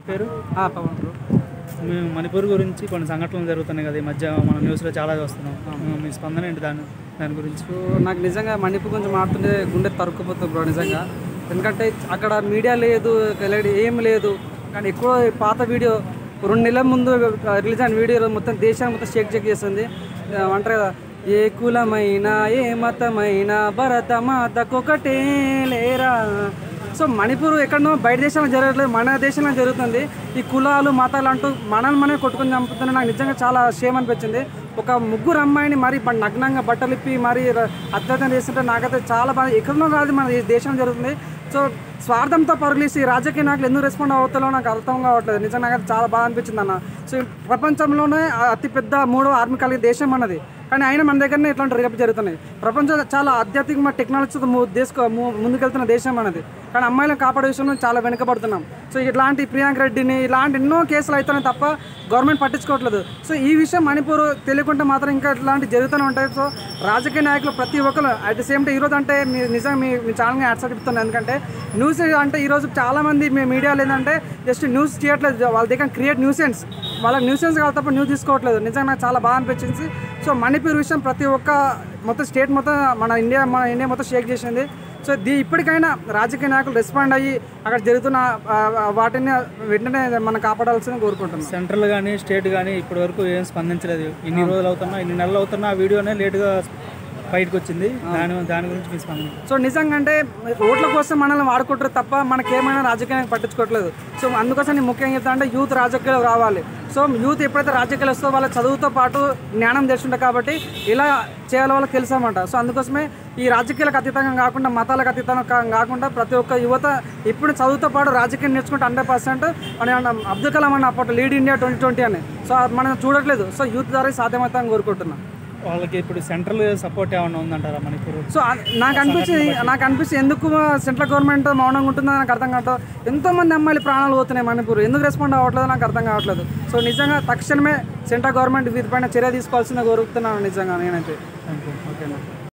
పేరు ఆ, పవన్ బ్రో మేము మణిపూర్ గురించి కొన్ని సంఘటనలు జరుగుతున్నాయి కదా ఈ మధ్య మనం న్యూస్లో చాలా చూస్తున్నాం మీ స్పందన ఏంటి దాని దాని గురించి సో నాకు నిజంగా మణిపూర్ గురించి మాట్లాడుతుంటే గుండె తరుక్కుపోతుంది బ్రో నిజంగా ఎందుకంటే అక్కడ మీడియా లేదు కలెక్ట్ ఏం లేదు కానీ ఎక్కువ పాత వీడియో రెండు నెలల ముందు రిలీజ్ అయిన వీడియో మొత్తం దేశాన్ని మొత్తం షేక్ చెక్ చేస్తుంది ఆ, అంటారు కదా ఏ కులమైనా ఏ మతమైనా భరత మాతకొకటే లేరా సో మణిపూర్ ఎక్కడనో బయట దేశంలో జరగట్లేదు మన దేశంలో జరుగుతుంది ఈ కులాలు మతాలు అంటూ మనల్ని మనమే కొట్టుకొని చంపుతున్న నాకు నిజంగా చాలా షేమ్ అనిపించింది ఒక ముగ్గురు అమ్మాయిని మరి బ- నగ్నంగా బట్టలు ఇప్పి మరి ర- అత్యాచారం చేస్తుంటే నాకైతే చాలా బాధ ఎక్కడనో కాదు మన ఈ దేశంలో జరుగుతుంది సో స్వార్థంతో పరుగులేసి రాజకీయ నాయకులు ఎందుకు రెస్పాండ్ అవుతారో నాకు అర్థం కావట్లేదు నిజంగా నాకైతే చాలా బాధ అనిపించింది అన్న సో ఈ ప్రపంచంలోనే ఆ అతిపెద్ద మూడో ఆర్మీ కలిగే దేశం అన్నది కానీ అయినా మన దగ్గరనే ఇట్లాంటి రేపు జరుగుతున్నాయి ప్రపంచం చాలా ఆధ్యాత్మిక టెక్నాలజీతో ము- దేశ ము- ముందుకెళ్తున్న దేశం అనేది కానీ అమ్మాయిలను కాపాడే విషయంలో చాలా వెనుకబడుతున్నాం సో ఇట్లాంటి ప్రియాంక రెడ్డిని ఇలాంటి ఎన్నో కేసులు అవుతున్నాయి తప్ప గవర్నమెంట్ పట్టించుకోవట్లేదు సో ఈ విషయం మణిపూర్ తెలియకుంటే మాత్రం ఇంకా ఇట్లాంటి జరుగుతూనే ఉంటాయి సో రాజకీయ నాయకులు ప్రతి ఒక్కరు అట్ ద సేమ్ టైం ఈరోజు అంటే మీ నిజంగా మీ మీ ఛానల్గా యాడ్స్ చెప్తున్నాను ఎందుకంటే న్యూస్ అంటే ఈరోజు చాలామంది మీ మీడియాలో ఏంటంటే జస్ట్ న్యూస్ చేయట్లేదు వాళ్ళ దగ్గర క్రియేట్ న్యూసెన్స్ వాళ్ళకి న్యూసెన్స్ కావాలి తప్ప న్యూస్ తీసుకోవట్లేదు నిజంగా నాకు చాలా బాగా అనిపించింది సో మణిపూర్ విషయం ప్రతి ఒక్క మొత్తం స్టేట్ మొత్తం మన ఇండియా మన ఇండియా మొత్తం షేక్ చేసింది సో దీ ఇప్పటికైనా రాజకీయ నాయకులు రెస్పాండ్ అయ్యి అక్కడ జరుగుతున్న ఆ, ఆ, వాటిని వెంటనే మనం కాపాడాల్సింది కోరుకుంటున్నాం సెంట్రల్ కానీ స్టేట్ కానీ ఇప్పటి వరకు ఏం స్పందించలేదు ఇన్ని రోజులు అవుతున్నా ఇన్ని నెలలు అవుతున్నా ఆ వీడియోనే లేట్గా బయటకు వచ్చింది దాని దాని గురించి మీ స్పందన సో నిజంగా అంటే ఓట్ల కోసం మనల్ని వాడుకుంటారు తప్ప మనకేమైనా రాజకీయానికి పట్టించుకోవట్లేదు సో అందుకోసం నేను ముఖ్యంగా చెప్తా అంటే యూత్ రాజకీయాలు రావాలి సో యూత్ ఎప్పుడైతే రాజకీయాలు వస్తుందో వాళ్ళ చదువుతో పాటు జ్ఞానం తెలుసుంటారు కాబట్టి ఇలా చేయాలో వాళ్ళకి తెలుసామంట సో అందుకోసమే ఈ రాజకీయాలకు అతీతంగా కాకుండా మతాలకు అతీతంగా కా- కాకుండా ప్రతి ఒక్క యువత ఇప్పుడు చదువుతో పాటు రాజకీయం నేర్చుకుంటే హండ్రెడ్ పర్సెంట్ మన అబ్దుల్ కలాం అన్న అప్పట్లో లీడ్ ఇండియా ట్వంటీ ట్వంటీ అని సో అది మనం చూడట్లేదు సో యూత్ ద్వారా సాధ్యమవుతామని కోరుకుంటున్నాం వాళ్ళకి ఇప్పుడు సెంట్రల్ సపోర్ట్ ఏమైనా ఉందంటారా మణిపూర్ సో అ- నాకు అనిపించింది నాకు అనిపించి ఎందుకు సెంట్రల్ గవర్నమెంట్ మౌనంగా ఉంటుందో నాకు అర్థం కావట్లేదు ఎంతో మంది అమ్మాయిలు ప్రాణాలు పోతున్నాయి మణిపూర్ ఎందుకు రెస్పాండ్ అవ్వట్లేదు నాకు అర్థం కావట్లేదు సో నిజంగా తక్షణమే సెంట్రల్ గవర్నమెంట్ వీటిపైన చర్య తీసుకోవాల్సిందే కోరుతున్నాను నిజంగా నేనైతే థ్యాంక్ యూ ఓకేనా